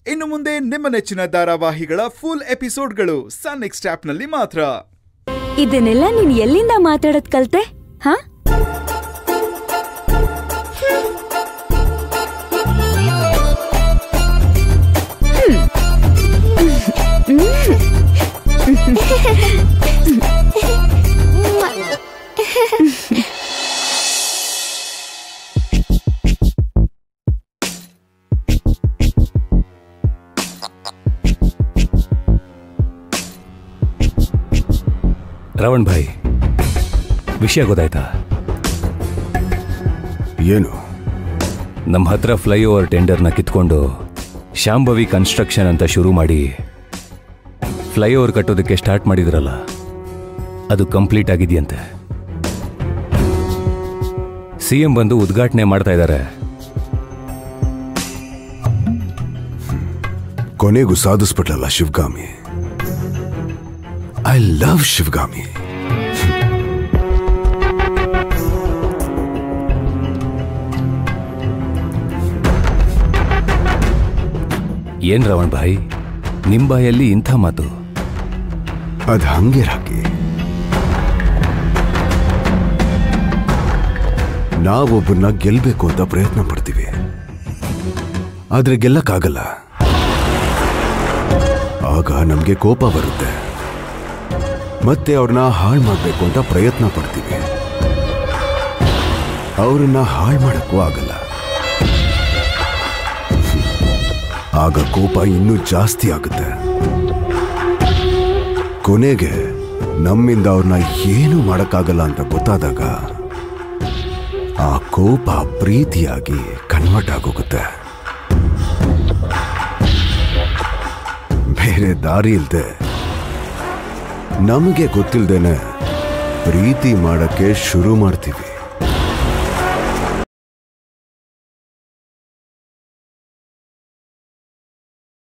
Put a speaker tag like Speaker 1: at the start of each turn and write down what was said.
Speaker 1: ಇನ್ನು ಮುಂದೆ ನಿಮ್ಮ ನೆಚ್ಚಿನ ಧಾರಾವಾಹಿಗಳ ಫುಲ್ ಎಪಿಸೋಡ್ಗಳು ಸನ್ ನೆಕ್ಸ್ಟ್ ಆಪ್ನಲ್ಲಿ ಮಾತ್ರ
Speaker 2: ಇದನ್ನೆಲ್ಲ ನೀನ್ ಎಲ್ಲಿಂದ ಮಾತಾಡೋದ್ ಕಲ್ತೆ ಹಾ
Speaker 3: ರಾವಣ್ ಭಾಯ್ ವಿಷಯ ಗೊತ್ತಾಯ್ತಾ
Speaker 4: ಏನು
Speaker 3: ನಮ್ಮ ಹತ್ರ ಫ್ಲೈಓವರ್ ಟೆಂಡರ್ನ ಕಿತ್ಕೊಂಡು ಶಾಂಭವಿ ಕನ್ಸ್ಟ್ರಕ್ಷನ್ ಅಂತ ಶುರು ಮಾಡಿ ಫ್ಲೈಓವರ್ ಕಟ್ಟೋದಕ್ಕೆ ಸ್ಟಾರ್ಟ್ ಮಾಡಿದ್ರಲ್ಲ ಅದು ಕಂಪ್ಲೀಟ್ ಆಗಿದೆಯಂತೆ ಸಿ ಎಂ ಬಂದು ಉದ್ಘಾಟನೆ ಮಾಡ್ತಾ ಇದ್ದಾರೆ
Speaker 4: ಕೊನೆಗೂ ಸಾಧಿಸ್ಬಿಟ್ಲಲ್ಲ ಶಿವಗಾಮಿ ಐ ಲವ್ ಶಿವಗಾಮಿ
Speaker 3: ಏನ್ ರಾವಣ್ ಭಾಯ್ ನಿಮ್ ಬಾಯಲ್ಲಿ ಇಂಥ ಮಾತು
Speaker 4: ಅದ್ ಹಂಗೆ ರಾಕಿ ನಾವೊಬ್ಬನ್ನ ಗೆಲ್ಬೇಕು ಅಂತ ಪ್ರಯತ್ನ ಪಡ್ತೀವಿ ಆದ್ರೆ ಗೆಲ್ಲಕ್ಕಾಗಲ್ಲ ಆಗ ನಮ್ಗೆ ಕೋಪ ಬರುತ್ತೆ ಮತ್ತೆ ಅವ್ರನ್ನ ಹಾಳು ಮಾಡ್ಬೇಕು ಅಂತ ಪ್ರಯತ್ನ ಪಡ್ತೀವಿ ಅವ್ರನ್ನ ಹಾಳು ಮಾಡಕ್ಕೂ ಆಗಲ್ಲ ಆಗ ಕೋಪ ಇನ್ನೂ ಜಾಸ್ತಿ ಆಗುತ್ತೆ ಕೊನೆಗೆ ನಮ್ಮಿಂದ ಅವ್ರನ್ನ ಏನೂ ಮಾಡಕ್ಕಾಗಲ್ಲ ಅಂತ ಗೊತ್ತಾದಾಗ ಆ ಕೋಪ ಪ್ರೀತಿಯಾಗಿ ಕನ್ವರ್ಟ್ ಆಗೋಗುತ್ತೆ ಬೇರೆ ದಾರಿ ಇಲ್ದೆ ನಮಗೆ ಗೊತ್ತಿಲ್ದೇನೆ ಪ್ರೀತಿ ಮಾಡಕ್ಕೆ ಶುರು ಮಾಡ್ತೀವಿ